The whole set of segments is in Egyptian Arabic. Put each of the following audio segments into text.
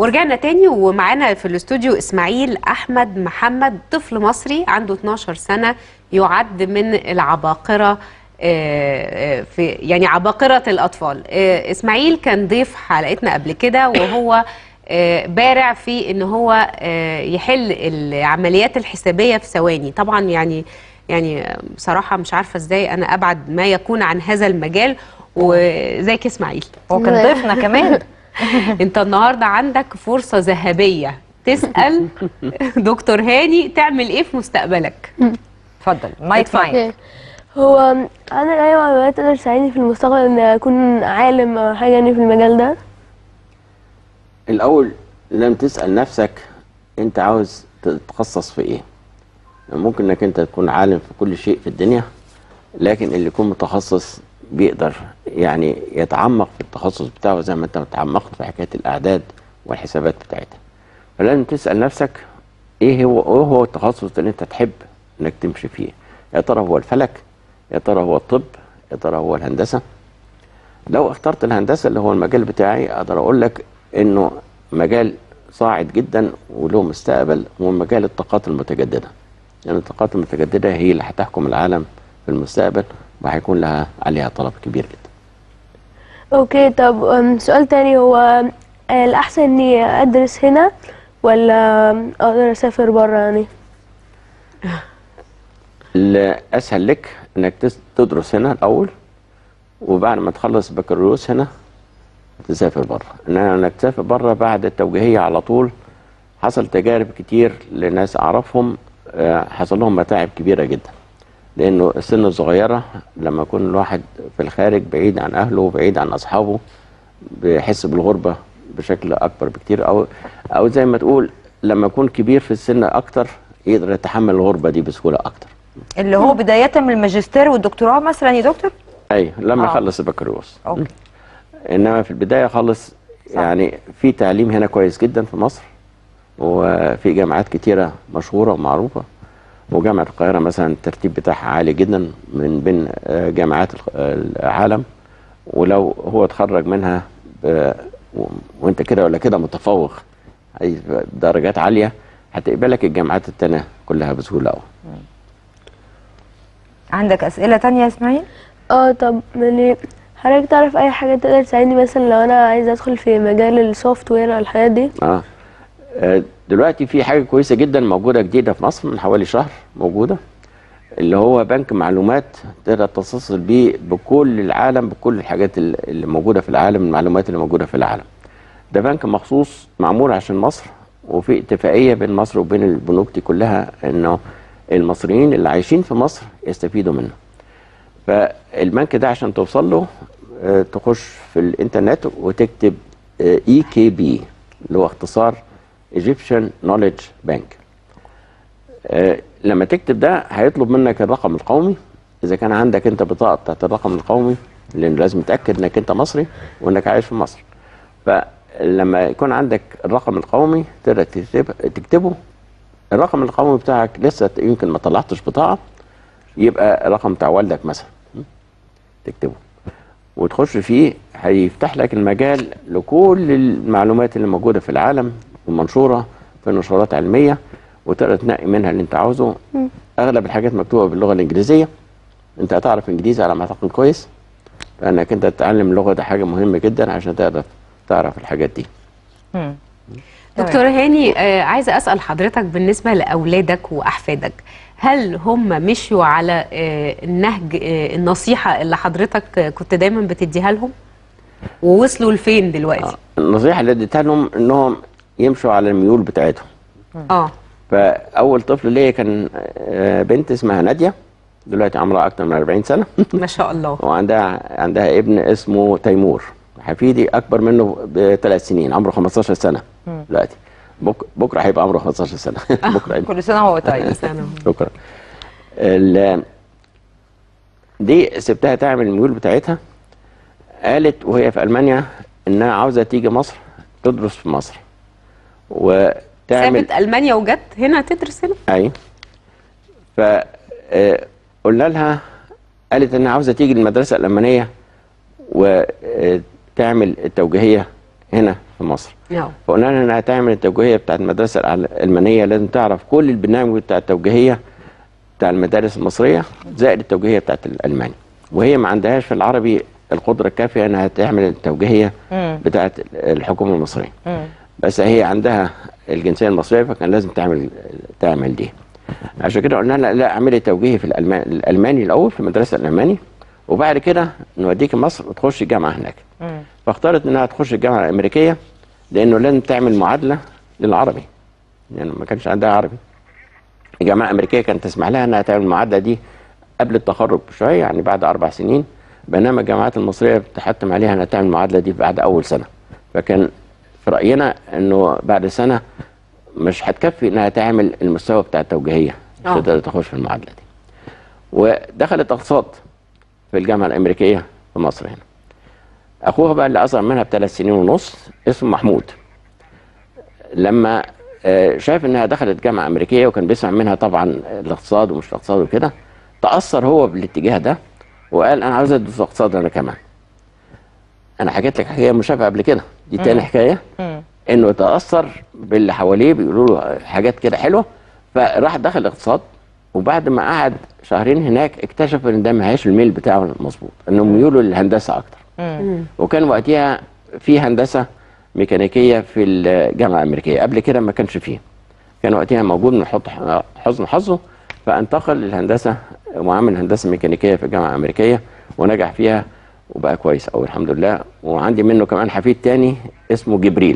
ورجعنا تاني ومعانا في الاستوديو اسماعيل احمد محمد طفل مصري عنده 12 سنه يعد من العباقره آه، آه، في يعني عباقره الاطفال آه، اسماعيل كان ضيف حلقتنا قبل كده وهو آه، بارع في ان هو آه، يحل العمليات الحسابيه في ثواني طبعا يعني يعني بصراحه مش عارفه ازاي انا ابعد ما يكون عن هذا المجال وزيك يا اسماعيل هو كان ضيفنا كمان انت النهارده عندك فرصه ذهبيه تسال دكتور هاني تعمل ايه في مستقبلك اتفضل مايك معاك اوكي هو انا اي معلومات تقدر تساعدني في المستقبل ان اكون عالم او حاجه يعني في المجال ده الأول لم تسأل نفسك أنت عاوز تتخصص في إيه ممكن إنك أنت تكون عالم في كل شيء في الدنيا لكن اللي يكون متخصص بيقدر يعني يتعمق في التخصص بتاعه زي ما أنت تعمقت في حكاية الأعداد والحسابات بتاعتها فلازم تسأل نفسك إيه هو إيه هو التخصص اللي أنت تحب إنك تمشي فيه يا ترى هو الفلك يا ترى هو الطب يا ترى هو الهندسة لو اخترت الهندسه اللي هو المجال بتاعي اقدر اقول لك انه مجال صاعد جدا وله مستقبل هو مجال الطاقات المتجدده لان يعني الطاقات المتجدده هي اللي هتحكم العالم في المستقبل وهيكون لها عليها طلب كبير جدا اوكي طب أم، سؤال تاني هو آه، الاحسن اني ادرس هنا ولا اقدر اسافر بره يعني الاسهل لك انك تس- تدرس هنا الاول وبعد ما تخلص بكالوريوس هنا تسافر بره انما انك تسافر بره بعد التوجيهيه على طول حصل تجارب كتير لناس اعرفهم آه، حصل لهم متاعب كبيره جدا لانه السن الصغيره لما يكون الواحد في الخارج بعيد عن اهله وبعيد عن اصحابه بيحس بالغربه بشكل اكبر بكتير او او زي ما تقول لما يكون كبير في السن اكتر يقدر يتحمل الغربه دي بسهوله اكتر اللي هو بدايه من الماجستير والدكتوراه مثلا يا دكتور ايوه لما آه. يخلص البكالوريوس اوكي انما في البدايه خالص يعني في تعليم هنا كويس جدا في مصر وفي جامعات كتيره مشهوره ومعروفه وجامعه القاهره مثلا الترتيب بتاعها عالي جدا من بين آه، جامعات الخ- العالم ولو هو اتخرج منها ب- و- وانت كده ولا كده متفوق اي درجات عاليه هتقبلك الجامعات التانية كلها بسهوله قوي عندك اسئله تانية يا اسماعيل اه طب يعني حضرتك تعرف اي حاجه تقدر تساعدني مثلا لو انا عايزه ادخل في مجال السوفت وير او الحاجات دي اه آه، دلوقتي في حاجه كويسه جدا موجوده جديده في مصر من حوالي شهر موجوده اللي هو بنك معلومات تقدر تتصل بيه بكل العالم بكل الحاجات ال- اللي موجوده في العالم المعلومات اللي موجوده في العالم ده بنك مخصوص معمول عشان مصر وفي اتفاقيه بين مصر وبين البنوك دي كلها انه المصريين اللي عايشين في مصر يستفيدوا منه فالبنك ده عشان توصل له آه، تخش في الانترنت وتكتب اي كي بي اللي هو اختصار Egyptian Knowledge Bank آه، لما تكتب ده هيطلب منك الرقم القومي اذا كان عندك انت بطاقه بتاعت الرقم القومي لان لازم تتاكد انك انت مصري وانك عايش في مصر فلما يكون عندك الرقم القومي تقدر تكتب- تكتبه الرقم القومي بتاعك لسه يمكن ما طلعتش بطاقه يبقى رقم بتاع والدك مثلا تكتبه وتخش فيه هيفتح لك المجال لكل المعلومات اللي موجوده في العالم ومنشوره في نشرات علميه وتقدر تنقي منها اللي انت عاوزه اغلب الحاجات مكتوبه باللغه الانجليزيه انت هتعرف انجليزي على ما اعتقد كويس فانك انت تتعلم اللغه ده حاجه مهمه جدا عشان تقدر تعرف الحاجات دي مم. دكتور هاني آه، عايزه اسال حضرتك بالنسبه لاولادك واحفادك هل هم مشوا على آه، النهج آه، النصيحه اللي حضرتك آه، كنت دايما بتديها لهم ووصلوا لفين دلوقتي النصيحه اللي اديتها لهم انهم يمشوا على الميول بتاعتهم اه فاول طفل ليا كان آه، بنت اسمها ناديه دلوقتي عمرها اكتر من 40 سنه ما شاء الله وعندها عندها ابن اسمه تيمور حفيدي اكبر منه بثلاث سنين عمره 15 سنه دلوقتي بك بكره هيبقى عمره 15 سنه بكره كل سنه وهو طيب سنة. شكرا ال- دي سبتها تعمل الميول بتاعتها قالت وهي في المانيا انها عاوزه تيجي مصر تدرس في مصر وتعمل سابت المانيا وجت هنا تدرس هنا اي ف آه، قلنا لها قالت انها عاوزه تيجي المدرسه الالمانيه وتعمل التوجيهيه هنا في مصر نعم فقلنا لها انها تعمل التوجيهيه بتاعت المدرسه الع- الالمانيه لازم تعرف كل البرنامج بتاع التوجيهيه بتاع المدارس المصريه زائد التوجيهيه بتاعت الالماني وهي ما عندهاش في العربي القدره الكافيه انها تعمل التوجيهيه مم. بتاعت الحكومه المصريه مم. بس هي عندها الجنسيه المصريه فكان لازم تعمل تعمل دي عشان كده قلنا لها لا اعملي توجيهي في الالماني الالماني الاول في المدرسه الالماني وبعد كده نوديك مصر وتخش الجامعه هناك مم. فاختارت انها تخش الجامعه الامريكيه لانه لازم تعمل معادله للعربي يعني ما كانش عندها عربي الجامعه الامريكيه كانت تسمح لها انها تعمل المعادله دي قبل التخرج بشويه يعني بعد اربع سنين بينما الجامعات المصريه بتحتم عليها انها تعمل المعادله دي بعد اول سنه فكان في راينا انه بعد سنه مش هتكفي انها تعمل المستوى بتاع التوجيهيه مش آه. هتقدر تخش في المعادله دي ودخلت اقتصاد في الجامعه الامريكيه في مصر هنا اخوها بقى اللي اصغر منها بثلاث سنين ونص اسمه محمود لما آه، شاف انها دخلت جامعه امريكيه وكان بيسمع منها طبعا الاقتصاد ومش الاقتصاد وكده تاثر هو بالاتجاه ده وقال انا عاوز ادرس اقتصاد انا كمان انا حكيت لك حكايه مشابهه قبل كده دي تاني حكايه مم. انه تاثر باللي حواليه بيقولوا له حاجات كده حلوه فراح دخل اقتصاد وبعد ما قعد شهرين هناك اكتشف ان ده ما هيش الميل بتاعه مظبوط انهم ميولوا للهندسه اكتر مم. وكان وقتها في هندسه ميكانيكيه في الجامعه الامريكيه قبل كده ما كانش فيه كان وقتها موجود من حط حزن حظه فانتقل للهندسه وعمل هندسه ميكانيكيه في الجامعه الامريكيه ونجح فيها وبقى كويس قوي الحمد لله وعندي منه كمان حفيد تاني اسمه جبريل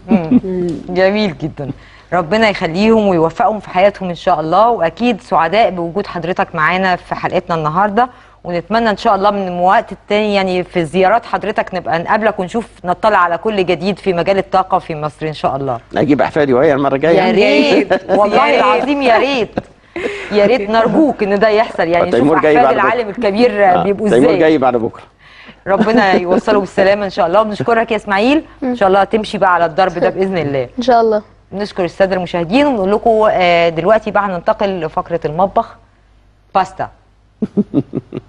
جميل جدا ربنا يخليهم ويوفقهم في حياتهم ان شاء الله واكيد سعداء بوجود حضرتك معانا في حلقتنا النهارده ونتمنى ان شاء الله من وقت التاني يعني في زيارات حضرتك نبقى نقابلك ونشوف نطلع على كل جديد في مجال الطاقه في مصر ان شاء الله اجيب احفادي وهي المره الجايه يا ريت يا والله ريت. العظيم يا ريت يا ريت نرجوك ان ده يحصل يعني نشوف تيمور جاي احفاد بعد بكرة. العالم الكبير آه، بيبقوا تيمور ازاي جاي بعد بكره ربنا يوصله بالسلامه ان شاء الله ونشكرك يا اسماعيل ان شاء الله تمشي بقى على الضرب ده باذن الله ان شاء الله نشكر الساده المشاهدين ونقول لكم آه، دلوقتي بقى هننتقل لفقره المطبخ باستا